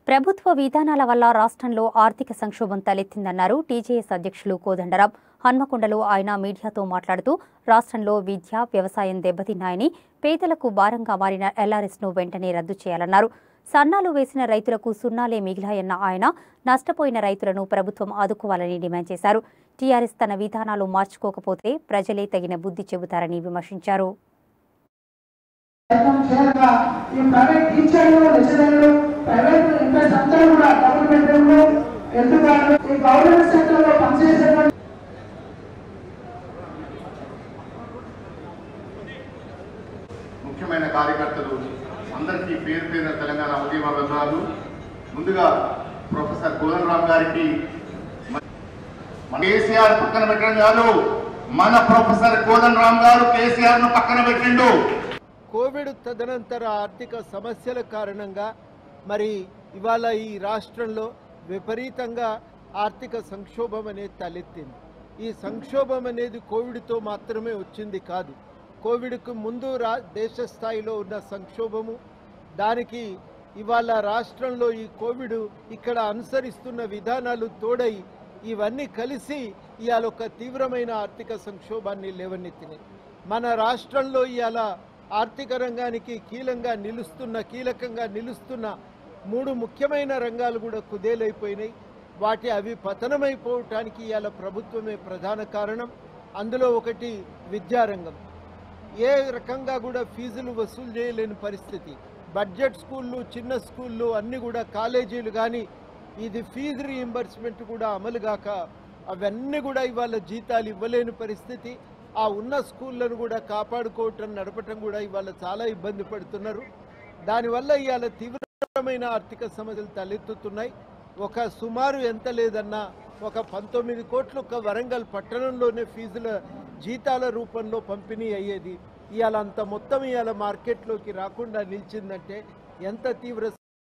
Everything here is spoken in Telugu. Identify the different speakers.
Speaker 1: ప్రభుత్వ విధానాల వల్ల రాష్ట్రంలో ఆర్థిక సంక్షోభం తలెత్తిందన్నారు టీజేఎస్ అధ్యక్షులు కోదండరాం హన్మకొండలో ఆయన మీడియాతో మాట్లాడుతూ రాష్ట్రంలో విద్య వ్యవసాయం దెబ్బతిన్నాయని పేదలకు భారంగా మారిన ఎల్ఆర్ఎస్ను వెంటనే రద్దు చేయాలన్నారు సన్నాలు వేసిన రైతులకు సున్నాలే మిగిలాయన్న ఆయన నష్టపోయిన రైతులను ప్రభుత్వం ఆదుకోవాలని డిమాండ్ చేశారు టీఆర్ఎస్ తన విధానాలు మార్చుకోకపోతే ప్రజలే తగిన బుద్ధి చెబుతారని విమర్శించారు
Speaker 2: ప్రయత్నం చేయాలిగా ఈ ప్రైవేట్ టీచర్లు లెక్చరర్లు ప్రైవేట్ ఎంప్లాయీస్ అందరూ కూడా డబుల్ బెడ్రూమ్లు ఎందుకు ఈ గవర్నమెంట్ సెక్టర్ లో పనిచేసేటువంటి
Speaker 3: ముఖ్యమైన కార్యకర్తలు అందరికీ పేరు పేరున తెలంగాణ ఉద్యమ విభాగాలు ముందుగా ప్రొఫెసర్ కోదండరామ్ గారికి మన కేసీఆర్ పక్కన పెట్టడం కాదు మన ప్రొఫెసర్ కోదండరామ్ గారు కేసీఆర్ ను పక్కన పెట్టిండు
Speaker 4: కోవిడ్ తదనంతర ఆర్థిక సమస్యల కారణంగా మరి ఇవాళ ఈ రాష్ట్రంలో విపరీతంగా ఆర్థిక సంక్షోభం అనేది తలెత్తింది ఈ సంక్షోభం అనేది కోవిడ్తో మాత్రమే వచ్చింది కాదు కోవిడ్కు ముందు రా దేశ స్థాయిలో ఉన్న సంక్షోభము దానికి ఇవాళ రాష్ట్రంలో ఈ కోవిడ్ ఇక్కడ అనుసరిస్తున్న విధానాలు తోడై ఇవన్నీ కలిసి ఇవాళ ఒక తీవ్రమైన ఆర్థిక సంక్షోభాన్ని లేవనెత్తినాయి మన రాష్ట్రంలో ఇవాళ ఆర్థిక రంగానికి కీలంగా నిలుస్తున్న కీలకంగా నిలుస్తున్న మూడు ముఖ్యమైన రంగాలు కూడా కుదేలైపోయినాయి వాటి అవి పతనమైపోవటానికి ఇవాళ ప్రభుత్వమే ప్రధాన కారణం అందులో ఒకటి విద్యారంగం ఏ రకంగా కూడా ఫీజులు వసూలు చేయలేని పరిస్థితి బడ్జెట్ స్కూళ్ళు చిన్న స్కూళ్ళు అన్ని కూడా కాలేజీలు కానీ ఇది ఫీజు రీయింబర్స్మెంట్ కూడా అమలు కాక అవన్నీ కూడా ఇవాళ జీతాలు ఇవ్వలేని పరిస్థితి ఆ ఉన్న స్కూళ్ళను కూడా కాపాడుకోవటం నడపటం కూడా ఇవాళ చాలా ఇబ్బంది పడుతున్నారు దానివల్ల ఇవాళ తీవ్రమైన ఆర్థిక సమస్యలు తలెత్తుతున్నాయి ఒక సుమారు ఎంత లేదన్నా ఒక పంతొమ్మిది కోట్లు ఒక వరంగల్ పట్టణంలోనే ఫీజుల జీతాల రూపంలో పంపిణీ అయ్యేది ఇవాళ అంత మొత్తం ఇవాళ మార్కెట్లోకి రాకుండా నిలిచిందంటే ఎంత తీవ్ర